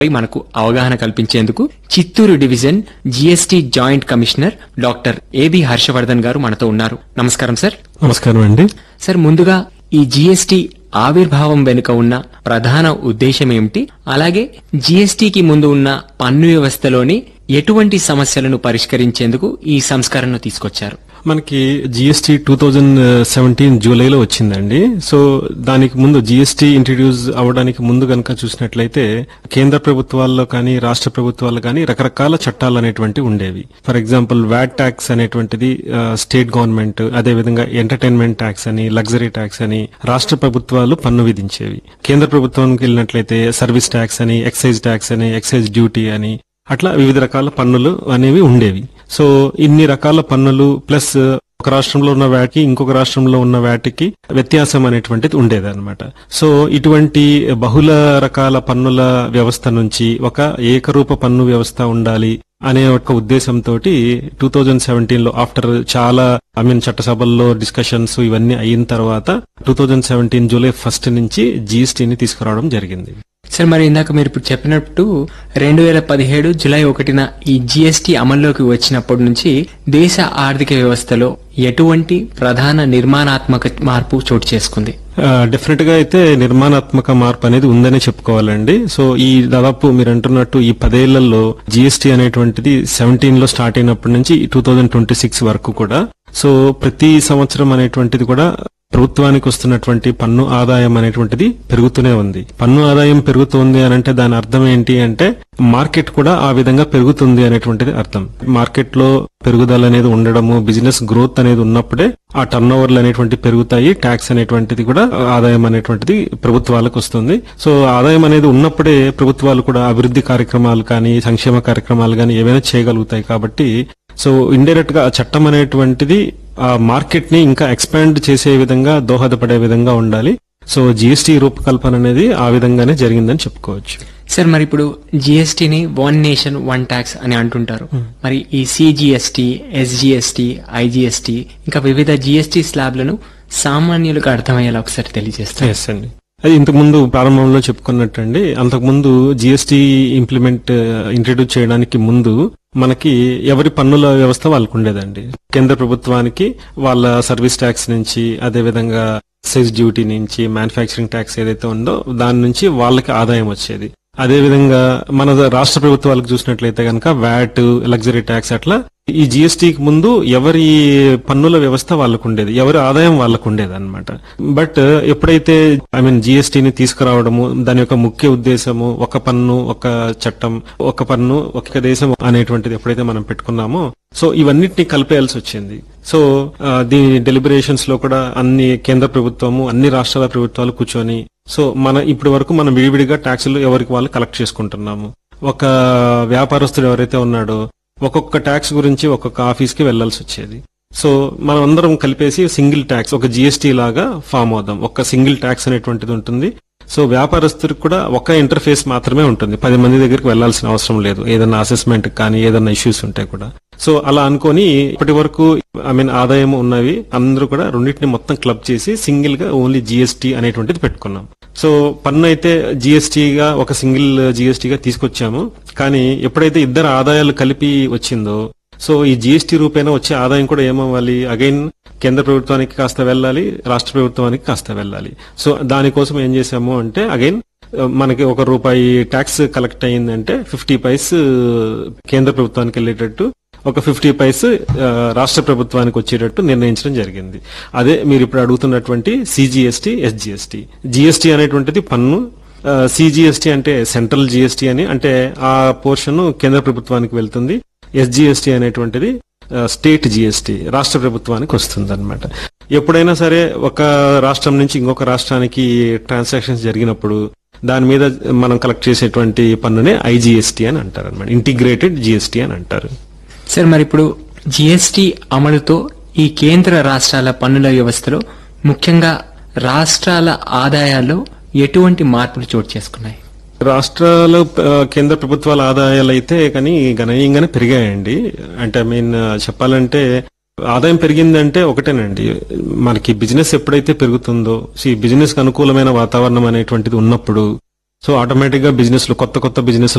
పై మనకు అవగాహన కల్పించేందుకు Chittoor division GST joint commissioner doctor A B Harshavardhan గారు మనతో ఉన్నారు నమస్కారం సార్ నమస్కారం అండి సార్ ముందుగా ఈ జీఎస్టీ ఆవిర్భావం వెనుక ఉన్న ప్రధాన ఉద్దేశం ఏమిటి అలాగే జీఎస్టీకి ముందు ఉన్న పన్ను వ్యవస్థలోని ఎటువంటి సమస్యలను పరిష్కరించేందుకు ఈ సంస్కరణను తీసుకొచ్చారు మనకి జిఎస్టీ టూ థౌజండ్ సెవెంటీన్ జూలైలో వచ్చిందండి సో దానికి ముందు జిఎస్టీ ఇంట్రడ్యూస్ అవ్వడానికి ముందు కనుక చూసినట్లయితే కేంద్ర ప్రభుత్వాల్లో కానీ రాష్ట్ర ప్రభుత్వాల్లో కానీ రకరకాల చట్టాలు అనేటువంటివి ఉండేవి ఫర్ ఎగ్జాంపుల్ వ్యాట్ ట్యాక్స్ అనేటువంటిది స్టేట్ గవర్నమెంట్ అదే విధంగా ఎంటర్టైన్మెంట్ ట్యాక్స్ అని లగ్జరీ ట్యాక్స్ అని రాష్ట్ర ప్రభుత్వాలు పన్ను విధించేవి కేంద్ర ప్రభుత్వానికి వెళ్ళినట్లయితే సర్వీస్ ట్యాక్స్ అని ఎక్సైజ్ ట్యాక్స్ అని ఎక్సైజ్ డ్యూటీ అని అట్లా వివిధ రకాల పన్నులు అనేవి ఉండేవి సో ఇన్ని రకాల పన్నులు ప్లస్ ఒక రాష్ట్రంలో ఉన్న వ్యాట్కి ఇంకొక రాష్ట్రంలో ఉన్న వ్యాట్కి వ్యత్యాసం అనేటువంటిది ఉండేది అనమాట సో ఇటువంటి బహుళ రకాల పన్నుల వ్యవస్థ నుంచి ఒక ఏకరూప పన్ను వ్యవస్థ ఉండాలి అనే ఒక ఉద్దేశంతో టూ థౌజండ్ సెవెంటీన్ లో ఆఫ్టర్ చాలా ఐ మీన్ చట్టసభల్లో డిస్కషన్స్ ఇవన్నీ అయిన తర్వాత two thousand seventeen July first నుంచి జీఎస్టీని తీసుకురావడం జరిగింది సార్ మరి ఇందాక మీరు ఇప్పుడు చెప్పినట్టు రెండు వేల పదిహేడు జులై ఒకటిన ఈ జీఎస్టీ అమల్లోకి వచ్చినప్పటి నుంచి దేశ ఆర్థిక వ్యవస్థలో ఎటువంటి ప్రధాన నిర్మాణాత్మక మార్పు చోటు చేసుకుంది డెఫినెట్ గా అయితే నిర్మాణాత్మక మార్పు అనేది ఉందనే చెప్పుకోవాలండి సో ఈ దాదాపు మీరు అంటున్నట్టు ఈ పదేళ్లలో జిఎస్టీ అనేటువంటిది సెవెంటీన్ లో స్టార్ట్ అయినప్పటి నుంచి టూ థౌజండ్ ట్వంటీ సిక్స్ వరకు కూడా సో ప్రతి సంవత్సరం అనేటువంటిది కూడా ప్రభుత్వానికి వస్తున్నటువంటి పన్ను ఆదాయం అనేటువంటిది పెరుగుతూనే ఉంది పన్ను ఆదాయం పెరుగుతుంది అని అంటే దాని అర్థం ఏంటి అంటే మార్కెట్ కూడా ఆ విధంగా పెరుగుతుంది అనేటువంటిది అర్థం మార్కెట్ లో పెరుగుదల అనేది ఉండడము బిజినెస్ గ్రోత్ అనేది ఉన్నప్పుడే ఆ టర్న్ ఓవర్లు అనేటువంటి పెరుగుతాయి ట్యాక్స్ అనేటువంటిది కూడా ఆదాయం అనేటువంటిది ప్రభుత్వాలకు వస్తుంది సో ఆదాయం అనేది ఉన్నప్పుడే ప్రభుత్వాలు కూడా అభివృద్ధి కార్యక్రమాలు కానీ సంక్షేమ కార్యక్రమాలు కానీ ఏవైనా చేయగలుగుతాయి కాబట్టి సో ఇండైరెక్ట్ గా ఆ చట్టం అనేటువంటిది ఆ మార్కెట్ ని ఇంకా ఎక్స్పాండ్ చేసే విధంగా దోహదపడే విధంగా ఉండాలి సో జిఎస్టీ రూపకల్పన అనేది ఆ విధంగానే జరిగిందని చెప్పుకోవచ్చు సార్ మరి ఇప్పుడు జీఎస్టీని వన్ నేషన్ వన్ ట్యాక్స్ అని అంటుంటారు మరి ఈ సిజిఎస్టీ ఎస్జిఎస్టీ ఐజిఎస్టీ ఇంకా వివిధ జీఎస్టీ స్లాబ్లను సామాన్యులకు అర్థమయ్యేలా ఒకసారి తెలియజేస్తారు ఎస్ అండి అది ఇంతకు ముందు ప్రారంభంలో చెప్పుకున్నట్టండి అంతకుముందు జిఎస్టీ ఇంప్లిమెంట్ ఇంట్రడ్యూస్ చేయడానికి ముందు మనకి ఎవరి పన్నుల వ్యవస్థ వాళ్ళకు ఉండేదండి కేంద్ర ప్రభుత్వానికి వాళ్ళ సర్వీస్ ట్యాక్స్ నుంచి అదే విధంగా సెస్ డ్యూటీ నుంచి మ్యానుఫ్యాక్చరింగ్ ట్యాక్స్ ఏదైతే ఉందో దాని నుంచి వాళ్ళకి ఆదాయం వచ్చేది అదే విధంగా మన రాష్ట్ర ప్రభుత్వాలకు చూసినట్లయితే కనుక వ్యాట్ లగ్జరీ ట్యాక్స్ అట్లా ఈ జిఎస్టీకి ముందు ఎవరి పన్నుల వ్యవస్థ వాళ్ళకు ఉండేది ఎవరి ఆదాయం వాళ్ళకు ఉండేది అనమాట బట్ ఎప్పుడైతే ఐ మీన్ జిఎస్టీని తీసుకురావడము దాని యొక్క ముఖ్య ఉద్దేశము ఒక పన్ను ఒక చట్టం ఒక పన్ను ఒక దేశం అనేటువంటిది ఎప్పుడైతే మనం పెట్టుకున్నామో సో ఇవన్నిటిని కలిపేయాల్సి వచ్చింది సో ఆ, దీని డెలిబరేషన్స్ లో కూడా అన్ని కేంద్ర ప్రభుత్వము అన్ని రాష్ట్రాల ప్రభుత్వాలు కూర్చొని సో మన ఇప్పటి వరకు మనం విడివిడిగా ట్యాక్సులు ఎవరికి వాళ్ళు కలెక్ట్ చేసుకుంటున్నాము ఒక వ్యాపారస్తుడు ఎవరైతే ఉన్నాడో ఒక్కొక్క ట్యాక్స్ గురించి ఒక్కొక్క ఆఫీస్ కి వెళ్లాల్సి వచ్చేది సో మనం అందరం కలిపేసి సింగిల్ ట్యాక్స్ ఒక జిఎస్టీ లాగా ఫామ్ అవుదాం ఒక సింగిల్ ట్యాక్స్ అనేటువంటిది ఉంటుంది సో వ్యాపారస్తుడికి కూడా ఒక ఇంటర్ఫేస్ మాత్రమే ఉంటుంది పది మంది దగ్గరికి వెళ్లాల్సిన అవసరం లేదు ఏదైనా అసెస్మెంట్ కానీ ఏదైనా ఇష్యూస్ ఉంటాయి కూడా సో అలా అనుకొని ఇప్పటి వరకు ఐ మీన్ ఆదాయం ఉన్నవి అందరూ కూడా రెండింటిని మొత్తం క్లబ్ చేసి సింగిల్ గా ఓన్లీ జిఎస్టీ అనేటువంటిది పెట్టుకున్నాం సో పన్ను అయితే జిఎస్టీగా ఒక సింగిల్ జిఎస్టీగా తీసుకొచ్చాము కానీ ఎప్పుడైతే ఇద్దరు ఆదాయాలు కలిపి వచ్చిందో సో ఈ జిఎస్టీ రూపేణా వచ్చే ఆదాయం కూడా ఏమవ్వాలి అగైన్ కేంద్ర ప్రభుత్వానికి కాస్త వెళ్ళాలి రాష్ట్ర ప్రభుత్వానికి కాస్త వెళ్ళాలి సో దానికోసం ఏం చేశాము అంటే అగైన్ మనకి ఒక రూపాయి ట్యాక్స్ కలెక్ట్ అయ్యిందంటే ఫిఫ్టీ పైస్ కేంద్ర ప్రభుత్వానికి వెళ్ళేటట్టు ఒక ఫిఫ్టీ పైస్ ఆ, రాష్ట్ర ప్రభుత్వానికి వచ్చేటట్టు నిర్ణయించడం జరిగింది అదే మీరు ఇప్పుడు అడుగుతున్నటువంటి సిజిఎస్టీ ఎస్జిఎస్టీ జిఎస్టీ అనేటువంటిది పన్ను సిజిఎస్టీ అంటే సెంట్రల్ జిఎస్టీ అని అంటే ఆ పోర్షన్ కేంద్ర ప్రభుత్వానికి వెళ్తుంది ఎస్జిఎస్టీ అనేటువంటిది ఆ, స్టేట్ జిఎస్టీ రాష్ట్ర ప్రభుత్వానికి వస్తుంది అనమాట ఎప్పుడైనా సరే ఒక రాష్ట్రం నుంచి ఇంకొక రాష్ట్రానికి ట్రాన్సాక్షన్స్ జరిగినప్పుడు దాని మీద మనం కలెక్ట్ చేసేటువంటి పన్నునే ఐజిఎస్టీ అని అంటారు అనమాట ఇంటిగ్రేటెడ్ జిఎస్టీ అని అంటారు సార్ మరి ఇప్పుడు జీఎస్టీ అమలుతో ఈ కేంద్ర రాష్ట్రాల పన్నుల వ్యవస్థలో ముఖ్యంగా రాష్ట్రాల ఆదాయాల్లో ఎటువంటి మార్పులు చోటు చేసుకున్నాయి రాష్ట్రాల ఆ, కేంద్ర ప్రభుత్వాల ఆదాయాలు అయితే కానీ గణనీయంగానే పెరిగాయండి అంటే ఐ మీన్ చెప్పాలంటే ఆదాయం పెరిగిందంటే ఒకటేనండి మనకి బిజినెస్ ఎప్పుడైతే పెరుగుతుందో ఈ బిజినెస్ కి అనుకూలమైన వాతావరణం అనేటువంటిది ఉన్నప్పుడు సో ఆటోమేటిక్ గా బిజినెస్ కొత్త కొత్త బిజినెస్